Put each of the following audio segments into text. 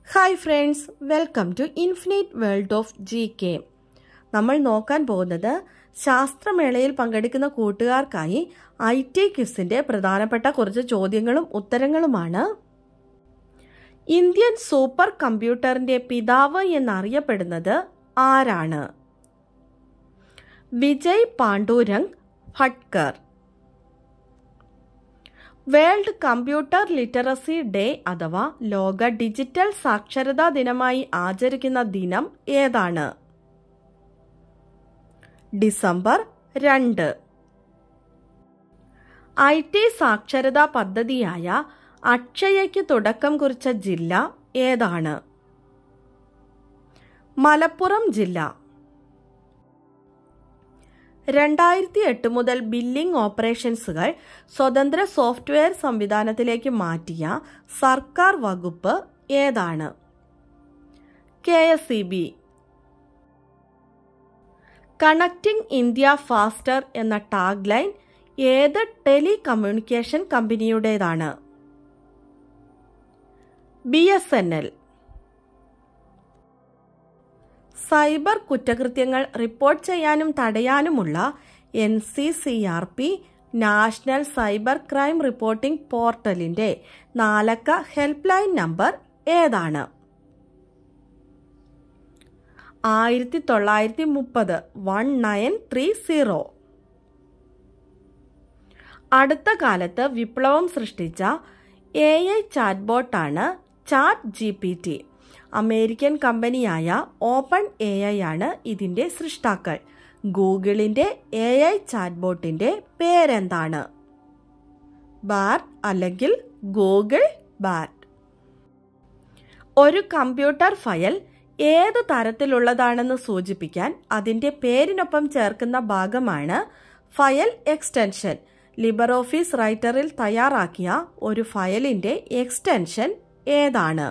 hi friends welcome to infinite world of G K നമ്മൾ നോക്കാൻ പോകുന്നത് ശാസ്ത്രമേളയിൽ പങ്കെടുക്കുന്ന കൂട്ടുകാർക്കായി ഐ ടി ക്വിസിന്റെ പ്രധാനപ്പെട്ട കുറച്ച് ചോദ്യങ്ങളും ഉത്തരങ്ങളുമാണ് ഇന്ത്യൻ സൂപ്പർ കമ്പ്യൂട്ടറിന്റെ പിതാവ് എന്നറിയപ്പെടുന്നത് ആരാണ് Vijay Pandurang Bhatkar world computer literacy day അഥവാ ലോക ഡിജിറ്റൽ സാക്ഷരതാ ദിനമായി ആചരിക്കുന്ന ദിനം ഏതാണ് ഡിസംബർ രണ്ട് ഐ ടി സാക്ഷരതാ പദ്ധതിയായ അക്ഷയയ്ക്ക് തുടക്കം കുറിച്ച ജില്ല ഏതാണ് മലപ്പുറം ജില്ല രണ്ടായിരത്തി എട്ട് മുതൽ ബില്ലിംഗ് ഓപ്പറേഷൻസുകൾ സ്വതന്ത്ര സോഫ്റ്റ്വെയർ സംവിധാനത്തിലേക്ക് മാറ്റിയ സർക്കാർ വകുപ്പ് ഏതാണ് K S E B connecting India faster എന്ന ടാഗ് ലൈൻ ഏത് ടെലി കമ്മ്യൂണിക്കേഷൻ കമ്പനിയുടേതാണ് B S N L cyber കുറ്റകൃത്യങ്ങൾ റിപ്പോർട്ട് ചെയ്യാനും തടയാനുമുള്ള N C C R P national cyber crime reporting പോർട്ടലിന്റെ നാലക്ക ഹെൽപ്പ് ലൈൻ നമ്പർ ഏതാണ് ആയിരത്തി തൊള്ളായിരത്തി മുപ്പത് വൺ നയൻ ത്രീ സീറോ അടുത്ത കാലത്ത് വിപ്ലവം സൃഷ്ടിച്ച എ ഐ ചാറ്റ്ബോട്ടാണ് chat G P T American കമ്പനിയായ ഓപ്പൺ എ ഐ ആണ് ഇതിന്റെ സൃഷ്ടാക്കൾ ഗൂഗിളിന്റെ എ ഐ ചാറ്റ്ബോട്ടിന്റെ പേരെന്താണ് ബാറ്റ് അല്ലെങ്കിൽ ഗൂഗിൾ ബാറ്റ് ഒരു കമ്പ്യൂട്ടർ ഫയൽ ഏത് തരത്തിലുള്ളതാണെന്ന് സൂചിപ്പിക്കാൻ അതിന്റെ പേരിനൊപ്പം ചേർക്കുന്ന ഭാഗമാണ് ഫയൽ എക്സ്റ്റൻഷൻ ലിബർ ഓഫീസ് റൈറ്ററിൽ തയ്യാറാക്കിയ ഒരു ഫയലിന്റെ എക്സ്റ്റൻഷൻ ഏതാണ്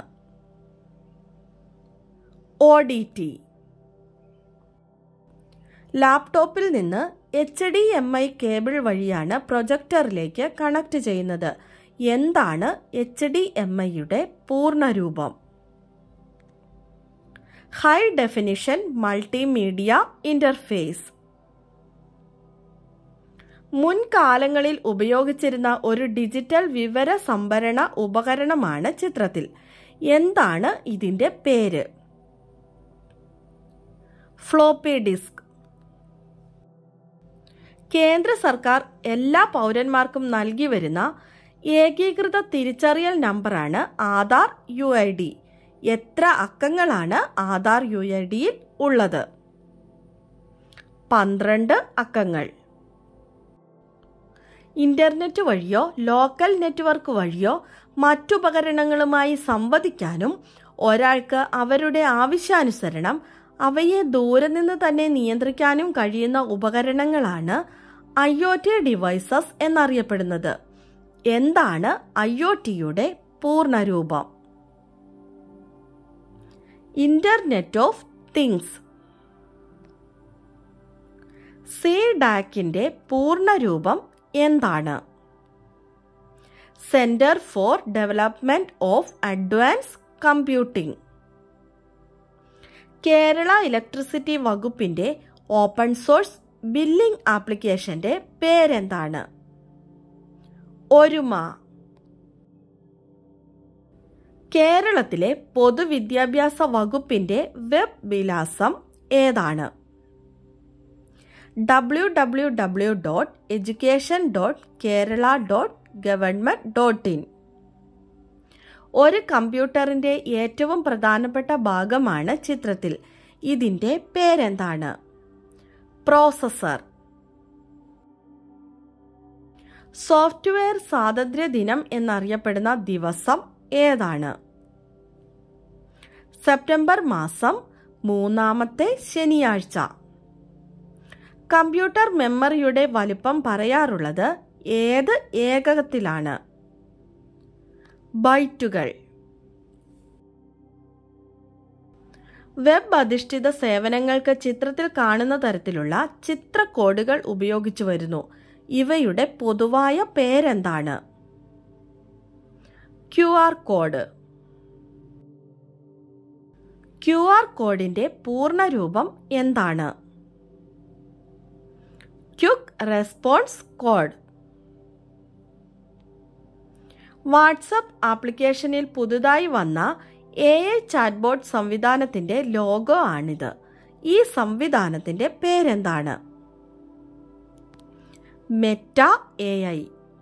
ഒ ഡി ടി ലാപ്ടോപ്പിൽ നിന്ന് H D M I cable വഴിയാണ് പ്രൊജക്ടറിലേക്ക് കണക്ട് ചെയ്യുന്നത് എന്താണ് എച്ച് ഡി എം ഐയുടെ പൂർണ്ണരൂപം ഹൈ ഡെഫിനിഷൻ മൾട്ടിമീഡിയ ഇന്റർഫേസ് മുൻകാലങ്ങളിൽ ഉപയോഗിച്ചിരുന്ന ഒരു ഡിജിറ്റൽ വിവര സംഭരണ ഉപകരണമാണ് ചിത്രത്തിൽ എന്താണ് ഇതിന്റെ പേര് ഫ്ലോപ്പി ഡിസ്ക് കേന്ദ്ര സർക്കാർ എല്ലാ പൗരന്മാർക്കും നൽകി വരുന്ന ഏകീകൃത തിരിച്ചറിയൽ നമ്പറാണ് ആധാർ യു ഐ ഡി എത്ര അക്കങ്ങളാണ് ആധാർ യു ഐ ഡിയിൽ ഉള്ളത് പന്ത്രണ്ട് അക്കങ്ങൾ ഇന്റർനെറ്റ് വഴിയോ ലോക്കൽ നെറ്റ്വർക്ക് വഴിയോ മറ്റുപകരണങ്ങളുമായി സംവദിക്കാനും ഒരാൾക്ക് അവരുടെ ആവശ്യാനുസരണം അവയെ ദൂരെ നിന്ന് തന്നെ നിയന്ത്രിക്കാനും കഴിയുന്ന ഉപകരണങ്ങളാണ് ഐ ഒ ടി ഡിവൈസസ് എന്നറിയപ്പെടുന്നത് എന്താണ് ഐ ഒ ടിയുടെ പൂർണ്ണരൂപം ഇന്റർനെറ്റ് ഓഫ് തിങ്സ് സി ഡാക്കിന്റെ പൂർണ്ണരൂപം എന്താണ് centre for development of advance computing Kerala electricity വകുപ്പിന്റെ ഓപ്പൺ സോഴ്സ് ബില്ലിംഗ് ആപ്ലിക്കേഷന്റെ പേരെന്താണ് ഒരുമ കേരളത്തിലെ പൊതുവിദ്യാഭ്യാസ വകുപ്പിന്റെ വെബ് വിലാസം ഏതാണ് W W W dot education dot Kerala dot government dot in ഒരു കമ്പ്യൂട്ടറിന്റെ ഏറ്റവും പ്രധാനപ്പെട്ട ഭാഗമാണ് ചിത്രത്തിൽ ഇതിന്റെ പേരെന്താണ് പ്രോസസർ സോഫ്റ്റ്വെയർ സ്വാതന്ത്ര്യ ദിനം എന്നറിയപ്പെടുന്ന ദിവസം ഏതാണ് സെപ്റ്റംബർ മാസം മൂന്നാമത്തെ ശനിയാഴ്ച കമ്പ്യൂട്ടർ മെമ്മറിയുടെ വലിപ്പം പറയാറുള്ളത് ഏത് ഏകകത്തിലാണ് ബൈറ്റുകൾ വെബ് അധിഷ്ഠിത സേവനങ്ങൾക്ക് ചിത്രത്തിൽ കാണുന്ന തരത്തിലുള്ള ചിത്ര കോഡുകൾ ഉപയോഗിച്ചു വരുന്നു ഇവയുടെ പൊതുവായ പേരെന്താണ് Q R code Q R കോഡിന്റെ പൂർണ്ണരൂപം എന്താണ് ക്യുക്ക് റെസ്പോൺസ് കോഡ് വാട്സപ്പ് ആപ്ലിക്കേഷനിൽ പുതുതായി വന്ന എ ഐ ചാറ്റ്ബോട്ട് സംവിധാനത്തിന്റെ ലോഗോ ആണിത് ഈ സംവിധാനത്തിന്റെ പേരെന്താണ് മെറ്റ എ ഐ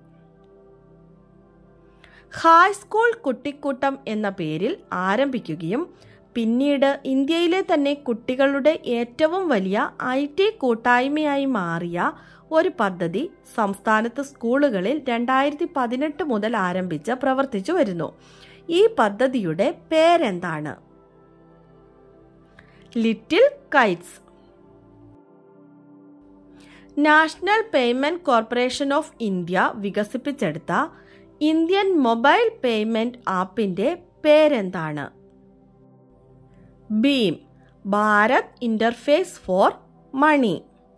ഹൈസ്കൂൾ കുട്ടിക്കൂട്ടം എന്ന പേരിൽ ആരംഭിക്കുകയും പിന്നീട് ഇന്ത്യയിലെ തന്നെ കുട്ടികളുടെ ഏറ്റവും വലിയ ഐ ടി കൂട്ടായ്മയായി മാറിയ ഒരു പദ്ധതി സംസ്ഥാനത്ത് സ്കൂളുകളിൽ രണ്ടായിരത്തി പതിനെട്ട് മുതൽ ആരംഭിച്ച് പ്രവർത്തിച്ചു വരുന്നു ഈ പദ്ധതിയുടെ പേരെന്താണ് little kites national payment corporation of India വികസിപ്പിച്ചെടുത്ത ഇന്ത്യൻ മൊബൈൽ പേയ്മെന്റ് ആപ്പിന്റെ പേരെന്താണ് BHIM Bharat interface for money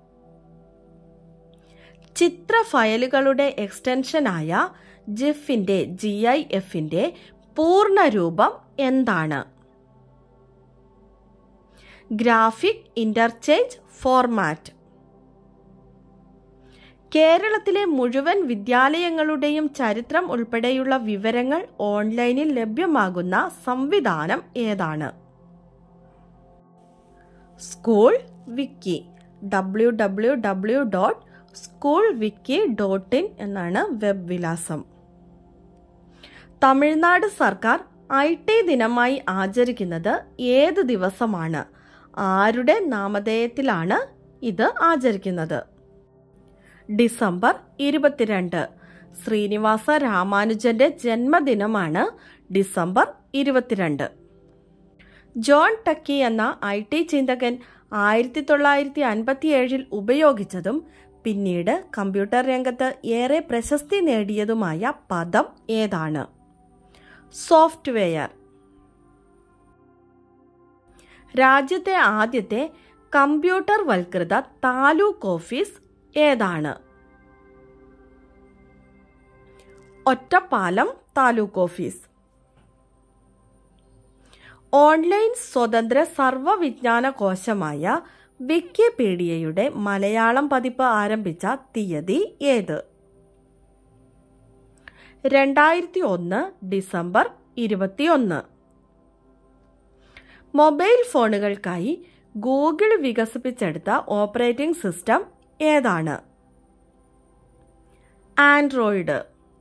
ചിത്ര ഫയലുകളുടെ എക്സ്റ്റൻഷനായ ജിഫിന്റെ ജി ഐ എഫിന്റെ പൂർണ്ണരൂപം എന്താണ് ഗ്രാഫിക് ഇന്റർചേഞ്ച് ഫോർമാറ്റ് കേരളത്തിലെ മുഴുവൻ വിദ്യാലയങ്ങളുടെയും ചരിത്രം ഉൾപ്പെടെയുള്ള വിവരങ്ങൾ ഓൺലൈനിൽ ലഭ്യമാകുന്ന സംവിധാനം ഏതാണ് school wiki W W W dot school wiki dot in എന്നാണ് വെബ് വിലാസം തമിഴ്നാട് സർക്കാർ ഐ ടി ദിനമായി ആചരിക്കുന്നത് ഏത് ദിവസമാണ് ആരുടെ നാമധേയത്തിലാണ് ഇത് ആചരിക്കുന്നത് ഡിസംബർ ഇരുപത്തിരണ്ട് ശ്രീനിവാസ രാമാനുജന്റെ ജന്മദിനമാണ് ഡിസംബർ ഇരുപത്തിരണ്ട് ജോൺ ടക്കി എന്ന ഐ ടി ചിന്തകൻ ആയിരത്തി തൊള്ളായിരത്തി അൻപത്തി ഏഴിൽ ഉപയോഗിച്ചതും പിന്നീട് കമ്പ്യൂട്ടർ രംഗത്ത് ഏറെ പ്രശസ്തി നേടിയതുമായ പദം ഏതാണ് സോഫ്റ്റ്വെയർ രാജ്യത്തെ ആദ്യത്തെ കമ്പ്യൂട്ടർ വൽകൃത താലൂക്ക് ഓഫീസ് ഏതാണ് ഒറ്റപ്പാലം താലൂക്ക് ഓഫീസ് ഓൺലൈൻ സ്വതന്ത്ര സർവവിജ്ഞാന കോശമായ വിക്കിപീഡിയയുടെ മലയാളം പതിപ്പ് ആരംഭിച്ച തീയതി ഏത് രണ്ടായിരത്തി ഒന്ന് ഡിസംബർ ഇരുപത്തിയൊന്ന് മൊബൈൽ ഫോണുകൾക്കായി ഗൂഗിൾ വികസിപ്പിച്ചെടുത്ത ഓപ്പറേറ്റിംഗ് സിസ്റ്റം ഏതാണ് ആൻഡ്രോയിഡ്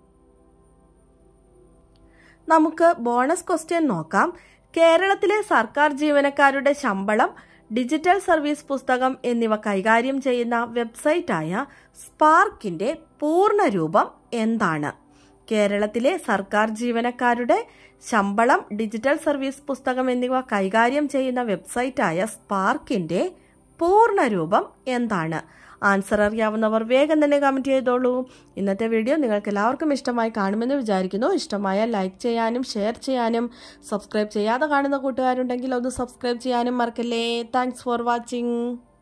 നമുക്ക് ബോണസ് ക്വസ്റ്റ്യൻ നോക്കാം കേരളത്തിലെ സർക്കാർ ജീവനക്കാരുടെ ശമ്പളം ഡിജിറ്റൽ സർവീസ് പുസ്തകം എന്നിവ കൈകാര്യം ചെയ്യുന്ന വെബ്സൈറ്റായ സ്പാർക്കിന്റെ പൂർണ്ണരൂപം എന്താണ് കേരളത്തിലെ സർക്കാർ ജീവനക്കാരുടെ ശമ്പളം ഡിജിറ്റൽ സർവീസ് പുസ്തകം എന്നിവ കൈകാര്യം ചെയ്യുന്ന വെബ്സൈറ്റായ സ്പാർക്കിന്റെ പൂർണ്ണരൂപം എന്താണ് ആൻസർ അറിയാവുന്നവർ വേഗം തന്നെ കമൻറ്റ് ചെയ്തോളൂ ഇന്നത്തെ വീഡിയോ നിങ്ങൾക്ക് എല്ലാവർക്കും ഇഷ്ടമായി കാണുമെന്ന് വിചാരിക്കുന്നു ഇഷ്ടമായാൽ ലൈക്ക് ചെയ്യാനും ഷെയർ ചെയ്യാനും സബ്സ്ക്രൈബ് ചെയ്യാതെ കാണുന്ന കൂട്ടുകാരുണ്ടെങ്കിൽ ഒന്ന് സബ്സ്ക്രൈബ് ചെയ്യാനും മറക്കല്ലേ താങ്ക്സ് ഫോർ വാച്ചിങ്